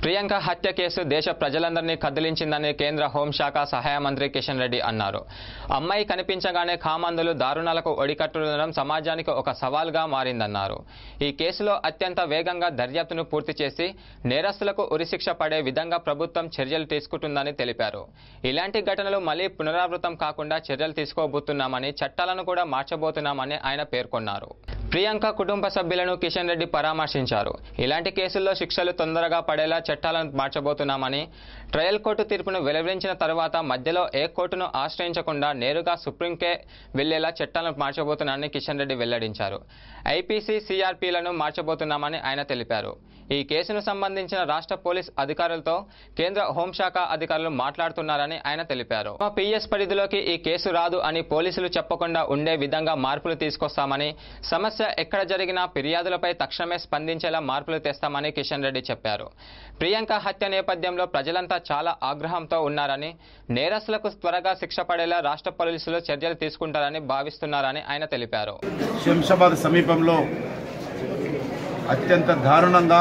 ప్రియాంక హత్య కేసు దేశ ప్రజలందరినీ కదిలించిందని కేంద్ర హోంశాఖ సహాయ మంత్రి కిషన్ రెడ్డి అన్నారు అమ్మాయి కనిపించగానే కామందులు దారుణాలకు ఒడికట్టుదడం సమాజానికి ఒక సవాల్గా మారిందన్నారు ఈ కేసులో అత్యంత వేగంగా దర్యాప్తును పూర్తి చేసి నేరస్తులకు ఉరిశిక్ష పడే విధంగా ప్రభుత్వం చర్యలు తీసుకుంటుందని తెలిపారు ఇలాంటి ఘటనలు మళ్లీ పునరావృతం కాకుండా చర్యలు తీసుకోబోతున్నామని చట్టాలను కూడా మార్చబోతున్నామని ఆయన పేర్కొన్నారు ప్రియాంక కుటుంబ సభ్యులను కిషన్ రెడ్డి పరామర్శించారు ఇలాంటి కేసుల్లో శిక్షలు తొందరగా పడేలా చట్టాలను మార్చబోతున్నామని ట్రయల్ కోర్టు తీర్పును వెలువరించిన తర్వాత మధ్యలో ఏ కోర్టును ఆశ్రయించకుండా నేరుగా సుప్రీంకే వెళ్లేలా చట్టాలను మార్చబోతున్నానని కిషన్ రెడ్డి వెల్లడించారు ఐపీసీ సిఆర్పీలను మార్చబోతున్నామని ఆయన తెలిపారు ఈ కేసును సంబంధించిన రాష్ట్ర పోలీస్ అధికారులతో కేంద్ర హోంశాఖ అధికారులు మాట్లాడుతున్నారని ఆయన తెలిపారు మా పిఎస్ పరిధిలోకి ఈ కేసు రాదు అని పోలీసులు చెప్పకుండా ఉండే విధంగా మార్పులు తీసుకొస్తామని సమస్య ఎక్కడ జరిగినా ఫిర్యాదులపై తక్షణమే స్పందించేలా మార్పులు తెస్తామని కిషన్ రెడ్డి చెప్పారు ప్రియాంక హత్య నేపథ్యంలో ప్రజలంతా చాలా ఆగ్రహంతో ఉన్నారని నేరస్తులకు త్వరగా శిక్ష పడేలా రాష్ట్ర పోలీసులు చర్యలు తీసుకుంటారని భావిస్తున్నారని ఆయన తెలిపారు శంషాబాద్ సమీపంలో అత్యంత దారుణంగా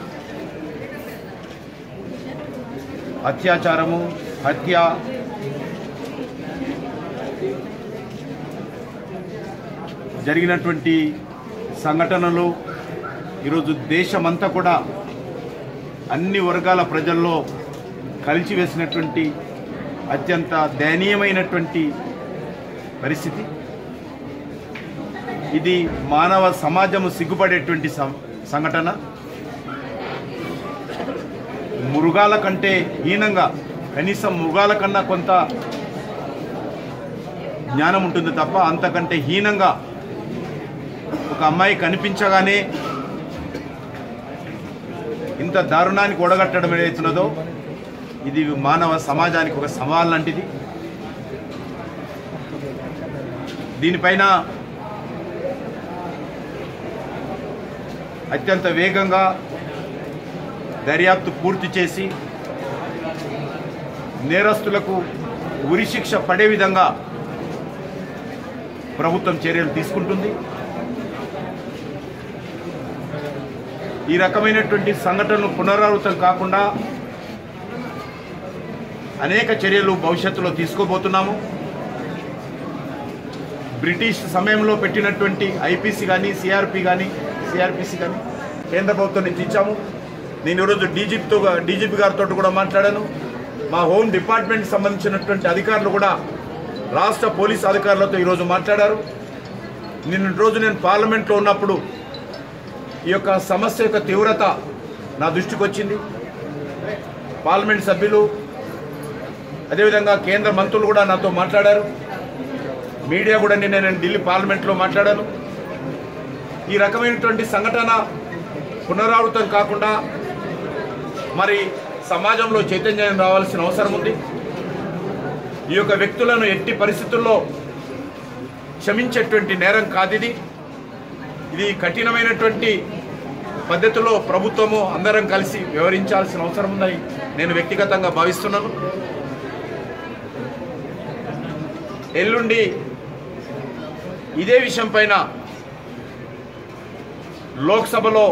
అత్యాచారము హత్య జరిగినటువంటి సంఘటనలు ఈరోజు దేశమంతా కూడా అన్ని వర్గాల ప్రజల్లో కలిచివేసినటువంటి అత్యంత దయనీయమైనటువంటి పరిస్థితి ఇది మానవ సమాజము సిగ్గుపడేటువంటి సం- సంఘటన మృగాల కంటే హీనంగా కనీసం మృగాల కన్నా కొంత జ్ఞానం ఉంటుంది తప్ప అంతకంటే హీనంగా ఒక అమ్మాయి కనిపించగానే ఇంత దారుణానికి ఒడగట్టడం ఏదైతున్నదో ఇది మానవ సమాజానికి ఒక సవాల్ లాంటిది దీనిపైన అత్యంత వేగంగా దర్యాప్తు పూర్తి చేసి నేరస్తులకు ఉరిశిక్ష పడే విధంగా ప్రభుత్వం చర్యలు తీసుకుంటుంది ఈ రకమైనటువంటి సంఘటనలు పునరావృతం కాకుండా అనేక చర్యలు భవిష్యత్తులో తీసుకోబోతున్నాము బ్రిటిష్ సమయంలో పెట్టినటువంటి ఐపీసీ కానీ సిఆర్పి కానీ సిఆర్పిసి కానీ కేంద్ర ప్రభుత్వం నుంచి ఇచ్చాము నేను ఈరోజు డీజీపీతో డీజీపీ గారితో కూడా మాట్లాడాను మా హోమ్ డిపార్ట్మెంట్ సంబంధించినటువంటి అధికారులు కూడా రాష్ట్ర పోలీస్ అధికారులతో ఈరోజు మాట్లాడారు నిన్న రోజు నేను పార్లమెంట్లో ఉన్నప్పుడు ఈ యొక్క సమస్య యొక్క తీవ్రత నా దృష్టికి వచ్చింది పార్లమెంట్ సభ్యులు అదేవిధంగా కేంద్ర మంత్రులు కూడా నాతో మాట్లాడారు మీడియా కూడా నిన్న నేను ఢిల్లీ పార్లమెంట్లో మాట్లాడాను ఈ రకమైనటువంటి సంఘటన పునరావృతం కాకుండా మరి సమాజంలో చైతన్యం రావాల్సిన అవసరం ఉంది ఈ యొక్క వ్యక్తులను ఎట్టి పరిస్థితుల్లో క్షమించేటువంటి నేరం కాదు ఇది ఇది కఠినమైనటువంటి పద్ధతిలో ప్రభుత్వము అందరం కలిసి వ్యవహరించాల్సిన అవసరం ఉందని నేను వ్యక్తిగతంగా భావిస్తున్నాను ఎల్లుండి ఇదే విషయం పైన లోక్సభలో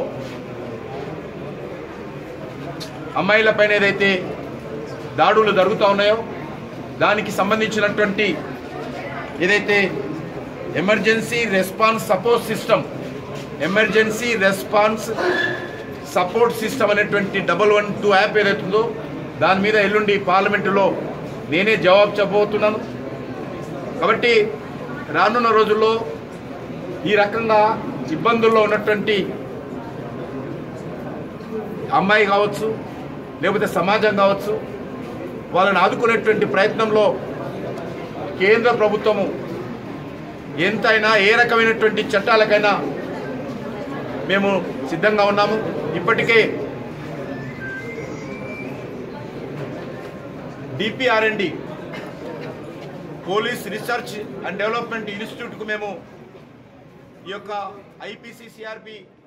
అమ్మాయిలపైన ఏదైతే దాడులు జరుగుతూ ఉన్నాయో దానికి సంబంధించినటువంటి ఏదైతే emergency response support system emergency response support system అనేటువంటి డబల్ వన్ టూ యాప్ ఏదైతుందో దాని మీద ఎల్లుండి పార్లమెంటులో నేనే జవాబు చెప్పబోతున్నాను కాబట్టి రానున్న రోజుల్లో ఈ రకంగా ఇబ్బందుల్లో ఉన్నటువంటి అమ్మాయి కావచ్చు లేకపోతే సమాజం కావచ్చు వాళ్ళని ఆదుకునేటువంటి ప్రయత్నంలో కేంద్ర ప్రభుత్వము ఎంతైనా ఏ రకమైనటువంటి చట్టాలకైనా మేము సిద్ధంగా ఉన్నాము ఇప్పటికే DPRMD police research and development ఇన్స్టిట్యూట్కు మేము ఈ యొక్క ఐపీసీ సిఆర్పి